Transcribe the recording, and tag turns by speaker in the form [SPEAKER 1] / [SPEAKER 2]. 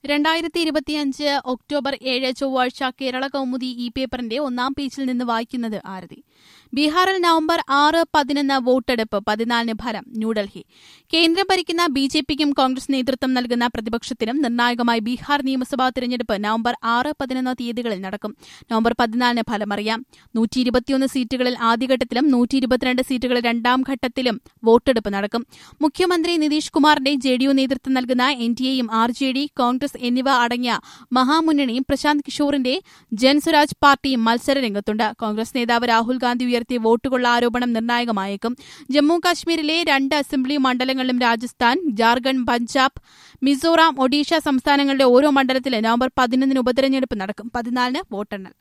[SPEAKER 1] രണ്ടായിരത്തി ഇരുപത്തിയഞ്ച് ഒക്ടോബർ ഏഴ് ചൊവ്വാഴ്ച കേരള കൗമുദി ഈ പേപ്പറിന്റെ ഒന്നാം പേജിൽ നിന്ന് വായിക്കുന്നത് ആരതി ബീഹാറിൽ നവംബർ ആറ് പതിനൊന്ന് വോട്ടെടുപ്പ് പതിനാലിന് ഫലം ന്യൂഡൽഹി കേന്ദ്രം ഭരിക്കുന്ന ബി ജെ പിക്കും കോൺഗ്രസ് നേതൃത്വം നൽകുന്ന പ്രതിപക്ഷത്തിനും നിർണായകമായി ബീഹാർ നിയമസഭാ തെരഞ്ഞെടുപ്പ് നവംബർ ആറ് പതിനൊന്ന് തീയതികളിൽ നടക്കും നവംബർ പതിനാലിന് ഫലമറിയാം നൂറ്റി ഇരുപത്തിയൊന്ന് സീറ്റുകളിൽ ആദ്യഘട്ടത്തിലും നൂറ്റി ഇരുപത്തിരണ്ട് സീറ്റുകളിൽ രണ്ടാം ഘട്ടത്തിലും വോട്ടെടുപ്പ് നടക്കും മുഖ്യമന്ത്രി നിതീഷ് കുമാറിന്റെ ജെ ഡി യു നേതൃത്വം നൽകുന്ന എൻ ഡി എയും ആർ ജെ ഡി കോൺഗ്രസ് എന്നിവ അടങ്ങിയ മഹാമുന്നണിയും പ്രശാന്ത് കിഷോറിന്റെ ജൻസുരാജ് പാർട്ടിയും മത്സര രംഗത്തുണ്ട് കോൺഗ്രസ് നേതാവ് രാഹുൽ ഗാന്ധി ഉയർത്തിയ വോട്ടുകളുടെ ആരോപണം നിർണായകമായേക്കും ജമ്മു കാശ്മീരിലെ രണ്ട് അസംബ്ലി മണ്ഡലങ്ങളിലും രാജസ്ഥാൻ ജാർഖണ്ഡ് പഞ്ചാബ് മിസോറാം ഒഡീഷ സംസ്ഥാനങ്ങളുടെ ഓരോ മണ്ഡലത്തിലും നവംബർ പതിനൊന്നിന് ഉപതെരഞ്ഞെടുപ്പ് നടക്കും പതിനാലിന് വോട്ടെണ്ണൽ